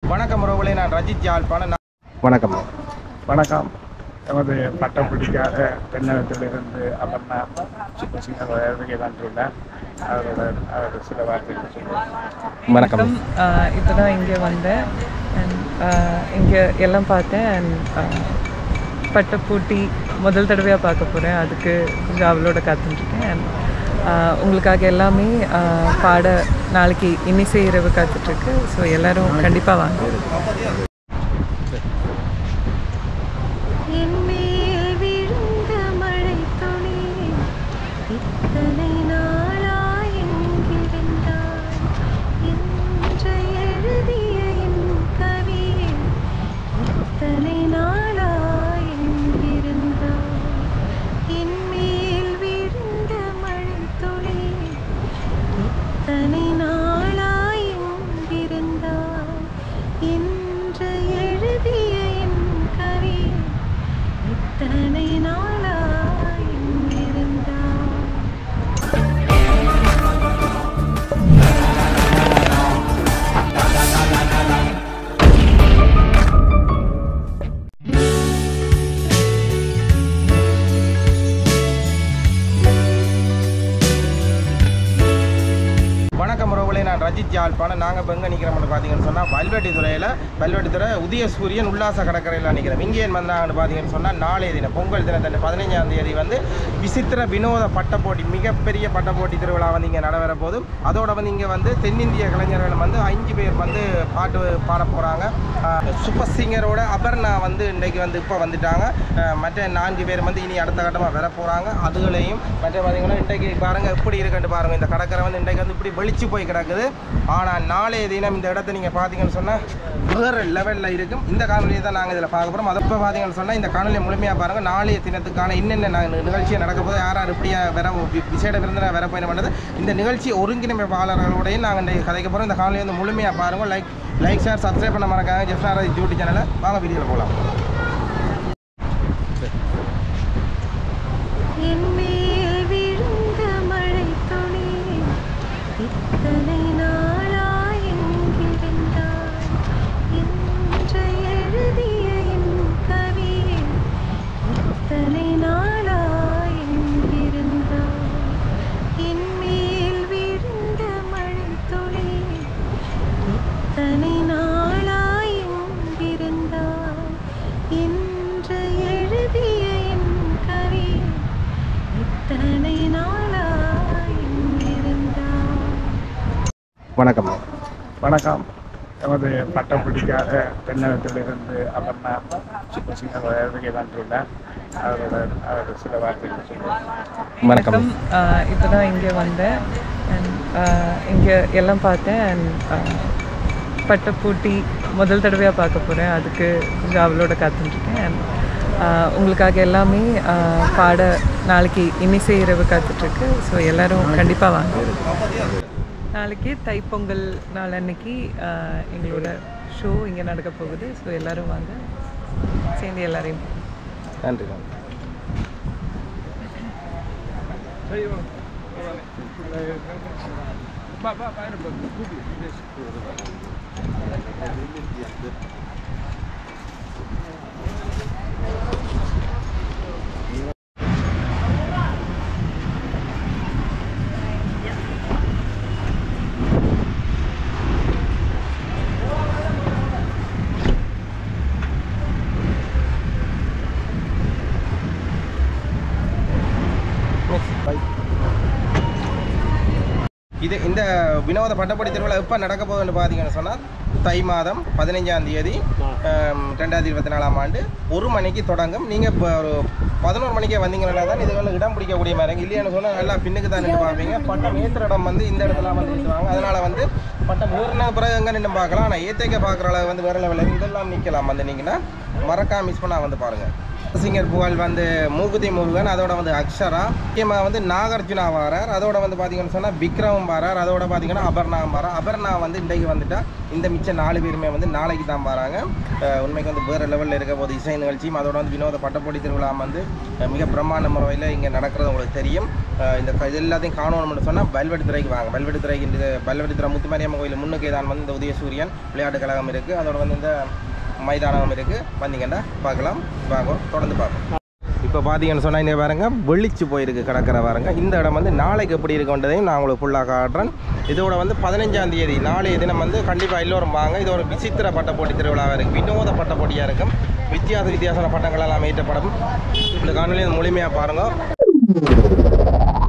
வணக்கம் உறவுகளே நான் ரஜித் யாழ்ப்பாணம் நான் வணக்கம் வணக்கம் எமது பட்டப்பிடிக்காத தென்னகத்திலிருந்து அபர்ணா சின்ன வருகை தந்துள்ளேன் அவரோட அவர் சில வார்த்தைகள் சொல்லுவார் வணக்கம் இப்போ தான் இங்கே வந்தேன் அண்ட் இங்கே எல்லாம் பார்த்தேன் அண்ட் பட்டப்பூட்டி முதல் தடவையாக பார்க்க போகிறேன் அதுக்கு கொஞ்சம் அவளோட காத்துட்ருக்கேன் அண்ட் உங்களுக்காக எல்லாமே ஆஹ், பாட நாளைக்கு இன்னிசை இரவு காத்துட்ருக்கு ஸோ எல்லோரும் கண்டிப்பாக வாங்க என்மேல் விழுந்த மழைத்துளி இத்தனை நாளாய் எங்கிருந்தாய்? இன்று எழுதிய என் கவியே இத்தனை நாளாய் எங்கிருந்தாய்? என்மேல் விழுந்த மழைத்துளி இத்தனை நாளாய் எங்கிருந்தாய்? இன்று எழுதிய என் கவியே இத்தனை நாளாய் எங்கிருந்தாய்? வணக்கம் உறவுகளே நான் ரஜித் யாழ்ப்பாணம் நாங்கள் இப்போ எங்கே நிற்கிறோம்னு பார்த்தீங்கன்னு சொன்னால் வல்வெட்டித்துறையில் வல்வெட்டித்துறை உதய சூரியன் உல்லாச கடற்கரையில் நிற்கிறோம் இங்கே ஏன் வந்தாங்கன்னு பார்த்தீங்கன்னு சொன்னால் நாளைய தினம் பொங்கல் தினத்தன்று பதினைஞ்சாம் தேதி வந்து விசித்திர வினோத பட்டப்போட்டி மிகப்பெரிய பட்டப்போட்டி திருவிழா வந்து இங்கே நடைபெற போதும் அதோட வந்து இங்கே வந்து தென்னிந்திய கலைஞர்கள் வந்து அஞ்சு பேர் வந்து பாட்டு பாட போகிறாங்க சூப்பர் சிங்கரோட அபர்ணா வந்து இன்றைக்கு வந்து இப்போ வந்துட்டாங்க அஹ் மற்ற நான்கு பேர் வந்து இனி அடுத்த கட்டமாக வர போகிறாங்க அதுகளையும் மற்ற பார்த்தீங்கன்னா இன்றைக்கு பாருங்கள் எப்படி இருக்குன்னு பாருங்கள் இந்த கடற்கரை வந்து இன்றைக்கு வந்து இப்படி வெளிச்சு போய் கிடக்குது ஆனால் நாளைய தினம் இந்த இடத்த நீங்கள் பார்த்தீங்கன்னு சொன்னால் வேறு லெவலில் இருக்கும் இந்த காணொலியை தான் நாங்கள் இதில் பார்க்க போகிறோம் அதை இப்போ பார்த்தீங்கன்னு சொன்னால் இந்த காணொலியை முழுமையாக பாருங்கள் நாளைய தினத்துக்கான என்னென்ன நாங்கள் நிகழ்ச்சியை நடக்க போது யார் யார் இப்படியாக வர வி- விசேட விருந்தினர் வர போய் பண்ணது இந்த நிகழ்ச்சி ஒருங்கிணைப்பாளர்களோடையும் நாங்கள் இன்றைக்கு கதைக்க போகிறோம் இந்த காணொலியை வந்து முழுமையாக பாருங்கள் லைக் லைக் ஷேர் சப்ஸ்கிரைப் பண்ண மறக்காங்க ஜெஃப்னாரதி யூடியூப் சேனலை வாங்க வீடியோவில் போகலாம் என்மேல் விழுந்த மழைத்துளி இத்தனை நாளாய் எங்கிருந்தாய்? இன்று எழுதிய என் கவியே இத்தனை நாளாய் எங்கிருந்தாய்? என்மேல் விழுந்த மழைத்துளி இத்தனை நாளாய் எங்கிருந்தாய்? இன்று எழுதிய என் கவியே இத்தனை நாளாய் எங்கிருந்தாய்? வணக்கம் வணக்கம் எமது பட்டப்பிடிக்காத தென்னகத்திலிருந்து அபர்ணா சின்ன வருகை தந்துள்ளேன் அவரோட அவர் சில வார்த்தைகள் சொல்லுவார் வணக்கம் இப்போ தான் இங்கே வந்தேன் அண்ட் இங்கே எல்லாம் பார்த்தேன் அண்ட் பட்டப்பூட்டி முதல் தடவையாக பார்க்க போகிறேன் அதுக்கு கொஞ்சம் அவளோட காத்துட்ருக்கேன் அண்ட் உங்களுக்காக எல்லாமே ஆஹ், பாட நாளைக்கு இன்னிசை இரவு காத்துட்ருக்கு ஸோ எல்லோரும் கண்டிப்பாக வாங்க நாளைக்கு தைப்பொங்கல் நாள் அன்னைக்கு ஆஹ், எங்களோட ஷோ இங்கே நடக்க போகுது ஸோ எல்லோரும் வாங்க சேர்ந்து எல்லாரையும் நன்றி நன்றி இது இந்த வினோத பட்டப்படி திருவிழா எப்போ நடக்க போகுதுன்னு பார்த்தீங்கன்னு சொன்னால் தை மாதம் பதினைஞ்சாம் தேதி ஆம், ரெண்டாயிரத்தி இருபத்தி நாலாம் ஆண்டு ஒரு மணிக்கு தொடங்கும் நீங்கள் இப்போ ஒரு பதினோரு மணிக்கே வந்தீங்கன்னா தான் இதுகளில் இடம் பிடிக்கக்கூடிய மாதிரி இருக்கு. இல்லையான்னு சொன்னால் நல்லா பின்னுக்கு தான் நின்று பார்ப்பீங்க பட்டம் ஏற்றுற இடம் வந்து இந்த இடத்துல வந்து ஏற்றுவாங்க அதனால் வந்து பட்டம் ஏறின பிறகு எங்கே நின்று பார்க்கலாம் ஆனால் ஏற்றிக்க பார்க்குற அளவு வந்து வேறு லெவலில் இதெல்லாம் நிற்கலாம் வந்து நீங்கன்னா மறக்காம மிஸ் பண்ணால் வந்து பாருங்கள் சிங்கர் புகழ் வந்து மூகுதி முருகன் அதோட வந்து அக்ஷரா முக்கியமாக வந்து நாகார்ஜுனா வாரார் அதோட வந்து பார்த்தீங்கன்னு சொன்னால் விக்ரம் வாரார் அதோட பார்த்தீங்கன்னா அபர்ணா வாரார் அபர்ணா வந்து இன்றைக்கு வந்துட்டா இந்த மிச்ச நாலு பேருமே வந்து நாளைக்கு தான் வராங்க அஹ் உண்மைக்கு வந்து வேறு லெவலில் இருக்க போது இசை நிகழ்ச்சியும் அதோட வந்து வினோத பட்டப்போட்டி திருவிழா வந்து அஹ் மிக பிரம்மாண்ட முறையில் இங்கே நடக்கிறது உங்களுக்கு தெரியும் அஹ் இந்த க- இது எல்லாத்தையும் காணணும்னு சொன்னால் பல்வெடி துறைக்கு வாங்க பல்வெடி துறைக்கு இந்த பல்வெடி துறை முத்துமாரியம்மன் கோயில் முன்னுக்கே தான் வந்து இந்த உதயசூரியன் விளையாட்டு கழகம் இருக்குது அதோட வந்து இந்த மைதானம் இருக்குது வந்தீங்கன்னா பார்க்கலாம் வாங்க தொடர்ந்து பார்ப்போம் இப்போ பார்த்தீங்கன்னு சொன்னால் இங்கே பாருங்க வெளிச்சு போயிருக்கு கடற்கரை பாருங்க இந்த இடம் வந்து நாளைக்கு எப்படி இருக்குன்றதையும் நான் உங்களுக்கு ஃபுல்லாக காட்டுறேன் இதோட வந்து பதினஞ்சாம் தேதி நாளைய தினம் வந்து கண்டிப்பாக எல்லோரும் வாங்க இது ஒரு விசித்திர பட்ட போட்டி திருவிழாவாக இருக்குது வினோத பட்ட போட்டியாக இருக்கும் வித்தியாச வித்தியாச பட்டங்கள் எல்லாம் ஈட்டப்படும் இந்த காணொலி முழுமையாக பாருங்கள்